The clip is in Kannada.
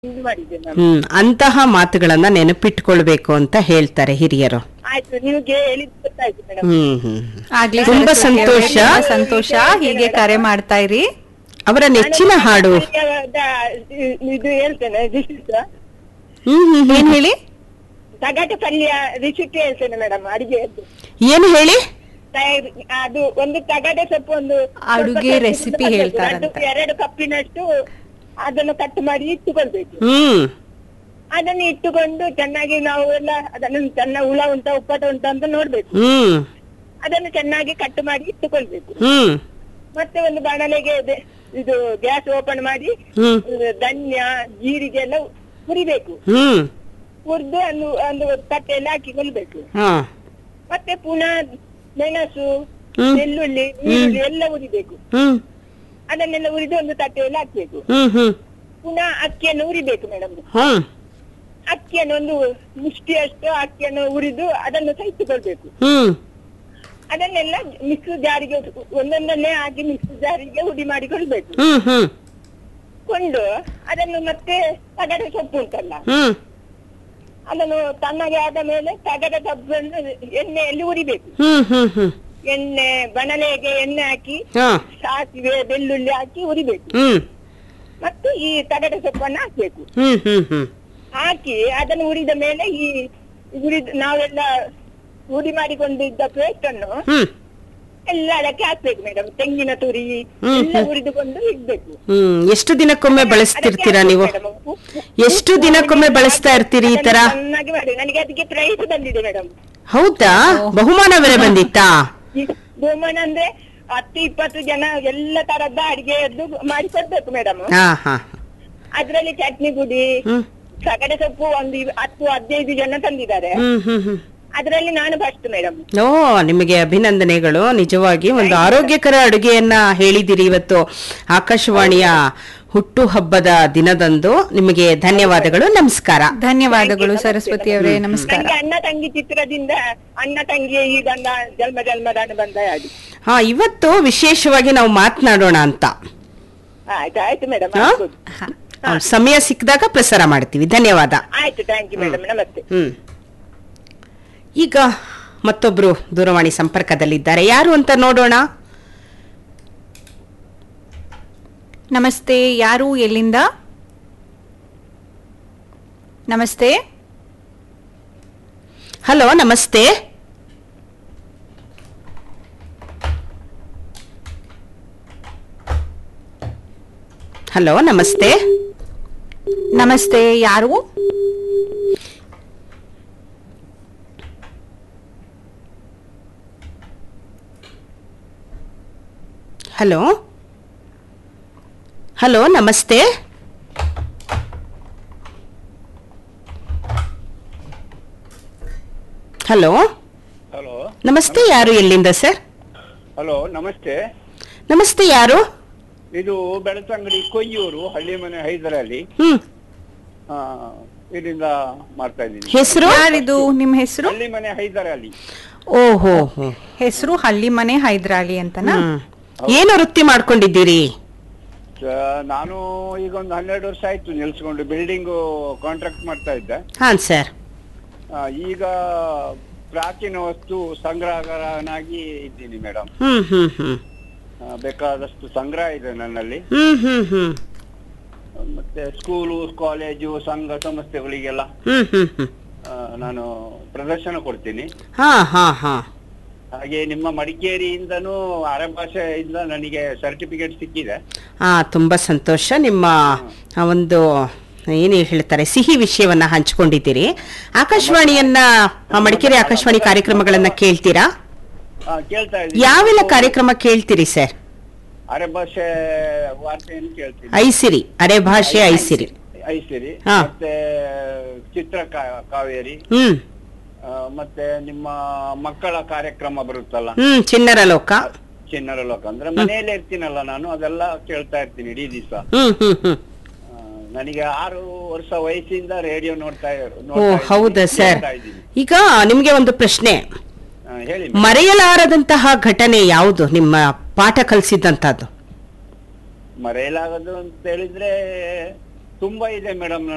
ಇದು ಮಾಡಿದ್ದೆ ನಾನು ಹ್ಮ್ ಅಂತಹ ಮಾತುಗಳನ್ನ ನೆನಪಿಟ್ಕೊಳ್ಬೇಕು ಅಂತ ಹೇಳ್ತಾರೆ ಹಿರಿಯರು ಆಯ್ತು ನಿಮ್ಗೆ ಹೇಳಿದ್ ಗೊತ್ತಾಯ್ತು ಮೇಡಮ್ ಹ್ಮ್ ಹ್ಮ್ ಆಗ್ಲಿ ತುಂಬಾ ಸರಸ್ವತಿ ಅವರೇ, ಸಂತೋಷ. ತುಂಬಾ ಸಂತೋಷ ಹೀಗೆ ಕರೆ ಮಾಡ್ತಾ ಇರಿ ಅವರ ನೆಚ್ಚಿನ ಹಾಡು ಇದು ಹೇಳ್ತೇನೆ ರಿಸಿಪ್ಟ್ ಹ್ಮ್ ಹ್ಮ್ ಹ್ಮ್. ಏನ್ ಹೇಳಿ ತಗಟೆ ಪಲ್ಯ ರಿಸಿಪ್ಟ್ ಹೇಳ್ತೇನೆ ಮೇಡಮ್ ಅಡಿಗೆಯದ್ದು ಏನು ಹೇಳಿ ತಯಾರಿ ಅದು ಒಂದು ತಗಡೆ ಸೊಪ್ಪು ಒಂದು ಅಡುಗೆ ಸ್ವಲ್ಪ recipe ಬರ್ಬೇಕು. ಹೇಳ್ತಾರಂತೆ. ಅದು ಎರಡು ಕಪ್ಪಿನಷ್ಟು ಅದನ್ನು ಕಟ್ ಮಾಡಿ ಇಟ್ಟುಕೊಳ್ಬೇಕು ಹ್ಮ್ ಅದನ್ನು ಇಟ್ಟುಕೊಂಡು ಚೆನ್ನಾಗಿ ನಾವು ಎಲ್ಲ ಅದನ್ನು ಚೆನ್ನಾಗಿ ಹುಳ ಉಂಟಾ ಉಪ್ಪಟ ಉಂಟಾ ಅಂತ ನೋಡ್ಬೇಕು ಹ್ಮ್ ಅದನ್ನು ಚೆನ್ನಾಗಿ ಕಟ್ ಮಾಡಿ ಇಟ್ಟುಕೊಳ್ಬೇಕು ಹ್ಮ್ ಮತ್ತೆ ಒಂದು ಬಾಣಲೆಗೆ ಇದೆ- ಇದು ಗ್ಯಾಸ್ ಓಪನ್ ಮಾಡಿ ಹ್ಮ್ ಇದು ಧನ್ಯ ಜೀರಿಗೆ ಎಲ್ಲ ಹುರಿಬೇಕು ಹ್ಮ್ ಹುರಿದು ಒಂದು ಒಂದು ತಟ್ಟೆಯಲ್ಲಿ ಹಾಕಿಕೊಳ್ಬೇಕು ಹಾ ಮತ್ತೆ ಪುನಃ ಮೆಣಸು ಹ್ಮ್. ಬೆಳ್ಳುಳ್ಳಿ ಈರುಳ್ಳಿ ಎಲ್ಲ ಹುರಿಬೇಕು ಹ್ಮ್ ಅದನ್ನೆಲ್ಲ ಹುರಿದು ಒಂದು ತಟ್ಟೆಯಲ್ಲಿ ಹಾಕ್ಬೇಕು ಹ್ಮ್ ಹ್ಮ್ ಪುನಃ ಅಕ್ಕಿಯನ್ನು ಹುರಿಬೇಕು ಮೇಡಮ್ ಹ್ಮ್ ಅಕ್ಕಿಯನ್ನು ಒಂದು ಮುಷ್ಟಿಯಷ್ಟು ಅಕ್ಕಿಯನ್ನು ಹುರಿದು ಅದನ್ನು ಸಹಿಸಿಕೊಳ್ಬೇಕು ಹ್ಮ್ ಅದನ್ನೆಲ್ಲ ಮಿಕ್ಸ್ ಜಾರಿಗೆ ಒಂದೊಂದನ್ನೇ ಹಾಕಿ ಮಿಕ್ಸ್ ಜಾರಿಗೆ ಹುಡಿ ಮಾಡಿಕೊಳ್ಬೇಕು ಹ್ಮ್ ಹ್ಮ್ ಕೊಂಡು ಅದನ್ನು ಮತ್ತೆ ತಗಡೆ ಸೊಪ್ಪು ಉಂಟಲ್ಲ ಹ್ಮ್ ಅದನ್ನು ತಣ್ಣಗೆ ಆದ ಮೇಲೆ ತಗಡೆ ಸೊಪ್ಪನ್ನು ಎಣ್ಣೆಯಲ್ಲಿ ಹುರಿಬೇಕು ಹ್ಮ್ ಹ್ಮ್ ಹ್ಮ್ ಎಣ್ಣೆ ಬಣಲೆಗೆ ಎಣ್ಣೆ ಹಾಕಿ ಹಾ ಸಾಸಿವೆ ಬೆಳ್ಳುಳ್ಳಿ ಹಾಕಿ ಹುರಿಬೇಕು ಹ್ಮ್ ಮತ್ತು ಈ ತಗಡೆ ಸೊಪ್ಪನ್ನು ಹಾಕ್ಬೇಕು ಹ್ಮ್ ಹ್ಮ್ ಹ್ಮ್ ಹಾಕಿ ಅದನ್ನು ಹುರಿದ ಮೇಲೆ ಈ ಹುರಿದ ನಾವೆಲ್ಲ ಹುಡಿ ಮಾಡಿಕೊಂಡಿದ್ದ ಪೇಸ್ಟ್ ಅನ್ನು ಹ್ಮ್ ಎಲ್ಲ ಅದಕ್ಕೆ ಹಾಕ್ಬೇಕು ಮೇಡಮ್ ತೆಂಗಿನ ತುರಿ ಹ್ಮ್, ಎಲ್ಲ ಹ್ಮ್. ಹುರಿದುಕೊಂಡು ಇಡ್ಬೇಕು ಹ್ಮ್ ಎಷ್ಟು ದಿನಕ್ಕೊಮ್ಮೆ ಬಳಸ್ತಿರ್ತೀರಾ ನೀವು ಅದಕ್ಕೆ ಹಾಕ್ಬೇಕು madam. ಉಪ್ಪು- ಎಷ್ಟು ದಿನಕ್ಕೊಮ್ಮೆ ಬಳಸ್ತಾ ಇರ್ತೀರಿ ಈ ತರ ಅದನ್ನು ಚೆನ್ನಾಗಿ ಮಾಡಿ ನನಗೆ ಅದಕ್ಕೆ ಪ್ರೈಸ್ ಬಂದಿದೆ ಮೇಡಮ್ ಹೌದಾ ಬಹುಮಾನ ಬೇರೆ ಬಂದಿತ್ತಾ ಬಹುಮಾನ ಅಂದ್ರೆ ಹತ್ತು ಇಪ್ಪತ್ತು ಜನ ಎಲ್ಲ ತರದ್ದ ಅಡಿಗೆಯದ್ದು ಮಾಡಿ ಕೊಡ್ಬೇಕು ಮೇಡಮ್ ಹಾ ಹಾ ಅದ್ರಲ್ಲಿ ಚಟ್ನಿ ಪುಡಿ ಹ್ಮ್ ಸಗಡೆ ಸೊಪ್ಪು ಒಂದು ಇವ್- ಹತ್ತು ಹದಿನೈದು ಜನ ತಂದಿದ್ದಾರೆ ಹ್ಮ್ ಹ್ಮ್ ಹ್ಮ್ ಅದ್ರಲ್ಲಿ ನಾನು ಫಸ್ಟ್ ಮೇಡಮ್ ಓ ನಿಮಗೆ ಅಭಿನಂದನೆಗಳು ನಿಜವಾಗಿ ಒಂದು ಆರೋಗ್ಯಕರ ಅಡುಗೆಯನ್ನ ಹೇಳಿದಿರಿ ಇವತ್ತು ಆಕಾಶವಾಣಿಯ ಹುಟ್ಟು ಹಬ್ಬದ ದಿನದಂದು ನಿಮಗೆ ಧನ್ಯವಾದಗಳು ನಮಸ್ಕಾರ ಧನ್ಯವಾದಗಳು ಸರಸ್ವತಿ ಅವರೇ ನಮಸ್ಕಾರ ನನಗೆ ಅಣ್ಣ ತಂಗಿ ಚಿತ್ರದಿಂದ ಅಣ್ಣ ತಂಗಿಯ ಈ ಬಂದ ಜನ್ಮ ಜನ್ಮದಾನ ಬಂದ ಹಾಡಿ ಹಾ ಇವತ್ತು ವಿಶೇಷವಾಗಿ ನಾವು ಮಾತನಾಡೋಣ ಅಂತ ಆಯ್ತು ಆಯ್ತು ಮೇಡಮ್ ಹಾ? ಆ, ಸಮಯ ಸಿಕ್ಕಿದಾಗ ಪ್ರಸಾರ ಮಾಡ್ತೀವಿ ಧನ್ಯವಾದ ಆಯ್ತು ಥ್ಯಾಂಕ್ ಯು ಮೇಡಮ್ ನಮಸ್ತೆ ಹ್ಮ್ ಈಗ ಮತ್ತೊಬ್ರು ದೂರವಾಣಿ ಸಂಪರ್ಕದಲ್ಲಿದ್ದಾರೆ ಯಾರು ಅಂತ ನೋಡೋಣ ನಮಸ್ತೆ ಯಾರು ಎಲ್ಲಿಂದ ನಮಸ್ತೆ ಹಲೋ ನಮಸ್ತೆ ಹಲೋ ನಮಸ್ತೆ ನಮಸ್ತೆ ಯಾರು ಹಲೋ ಹಲೋ ನಮಸ್ತೆ ಹಲೋ ಹಲೋ ನಮಸ್ತೆ ಯಾರು ಎಲ್ಲಿಂದ ಸರ್ ಹಲೋ ನಮಸ್ತೆ ನಮಸ್ತೆ ಯಾರು ಇದು ಬೆಳತಂಗಡಿ ಕೊಯ್ಯೂರು ಹಳ್ಳಿ ಮನೆ ಹೈದರಲ್ಲಿ ಹ್ಮ್ ಆ, ಇಲ್ಲಿಂದ ಮಾಡ್ತಾ ಇದ್ದೀನಿ ಹೆಸರು ಯಾರಿದು ನಿಮ್ಮ ಹೆಸರು ಹಳ್ಳಿ ಮನೆ ಹೈದರಲ್ಲಿ ಓಹೋ ಹೋ ಹೆಸರು ಹಳ್ಳಿ ಮನೆ ಹೈದರಾಲಿ ಅಂತನಾ ಹ್ಮ್. ಏನು ವೃತ್ತಿ ಮಾಡ್ಕೊಂಡಿದ್ದೀರಿ ಆ, ನಾನು ಈಗ ಒಂದು ಹನ್ನೆರಡು ವರ್ಷ ಆಯ್ತು ನಿಲ್ಸ್ಕೊಂಡು ಬಿಲ್ಡಿಂಗು ಕಾಂಟ್ರಾಕ್ಟ್ ಮಾಡ್ತಾ ಇದ್ದೆ ಹಾಂ ಸರ್ ಆ, ಈಗ ಪ್ರಾಚೀನ ವಸ್ತು ಸಂಗ್ರಹಕರನಾಗಿ ಇದ್ದೀನಿ ಮೇಡಮ್ ಹ್ಮ್ ಹ್ಮ್ ಹ್ಮ್ ಬೇಕಾದಷ್ಟು ಸಂಗ್ರಹ ಇದೆ ನನ್ನಲ್ಲಿ ಹ್ಮ್ ಹ್ಮ್ ಹ್ಮ್ ಮತ್ತೆ ಸ್ಕೂಲು ಕಾಲೇಜು ಸಂಘ ಸಂಸ್ಥೆಗಳಿಗೆಲ್ಲ ಹ್ಮ್ ಹ್ಮ್ ಹ್ಮ್ ಆ, ನಾನು ಪ್ರದರ್ಶನ ಕೊಡ್ತೀನಿ ಹಾ ಹಾ ಹಾ ಹಾಗೆ ನಿಮ್ಮ ಮಡಿಕೇರಿಯಿಂದನೂ ಅರೆಭಾಷೆಯಿಂದ ನನಗೆ ಸರ್ಟಿಫಿಕೇಟ್ ಸಿಕ್ಕಿದೆ ಆ ತುಂಬಾ ಸಂತೋಷ ನಿಮ್ಮ ಆ ಒಂದು ಏನು ಹೇಳ್ತಾರೆ ಸಿಹಿ ವಿಷಯವನ್ನ ಹಂಚ್ಕೊಂಡಿದ್ದೀರಿ ಆಕಾಶವಾಣಿಯನ್ನ ಆ, ಮಡಿಕೇರಿ ಆಕಾಶವಾಣಿ ಕಾರ್ಯಕ್ರಮಗಳನ್ನ ಕೇಳ್ತೀರಾ ಆ, ಕೇಳ್ತಾ ಇದ್ದೀನಿ ಯಾವೆಲ್ಲ ಕಾರ್ಯಕ್ರಮ ಕೇಳ್ತೀರಿ ಸರ್ ಅರೆಭಾಷೆ ವಾರ್ತೆಯನ್ನು ಕೇಳ್ತೀನಿ ಐಸಿರಿ ಅರೆ ಭಾಷೆ ಐಸಿರಿ ಐಸಿರಿ ಹಾ. ಮತ್ತೆ ಚಿತ್ರ ಕಾ- ಕಾವೇರಿ ಹ್ಮ್ ಆ, ಮತ್ತೆ ನಿಮ್ಮ ಮಕ್ಕಳ ಕಾರ್ಯಕ್ರಮ ಬರುತ್ತಲ್ಲ ಹ್ಮ್ ಚಿನ್ನರ ಲೋಕ ಚಿನ್ನರ ಲೋಕ ಅಂದ್ರೆ ಮನೆಯಲ್ಲೇ ಇರ್ತೀನಲ್ಲ ನಾನು ಅದೆಲ್ಲ ಕೇಳ್ತಾ ಇರ್ತೀನಿ ಇಡೀ ದಿವಸ ಹ್ಮ್ ಹ್ಮ್ ಹ್ಮ್ ನನಗೆ ಆರು ವರ್ಷ ವಯಸ್ಸಿಂದ ರೇಡಿಯೋ ನೋಡ್ತಾ ಇರ್- ಓ ನೋಡ್ತಾ ಇದ್ದೀನಿ, ಹೌದಾ ಸರ್ ಕೇಳ್ತಾ ಇದ್ದೀನಿ. ಈಗ ನಿಮ್ಗೆ ಒಂದು ಪ್ರಶ್ನೆ ಆ, ಹೇಳಿ madam. ಮರೆಯಲಾರದಂತಹ ಘಟನೆ ಯಾವುದು ನಿಮ್ಮ ಪಾಠ ಕಲಿಸಿದಂತದ್ದು ಮರೆಯಲಾಗದು ಅಂತ ಹೇಳಿದ್ರೆ ತುಂಬಾ ಇದೆ ಮೇಡಮ್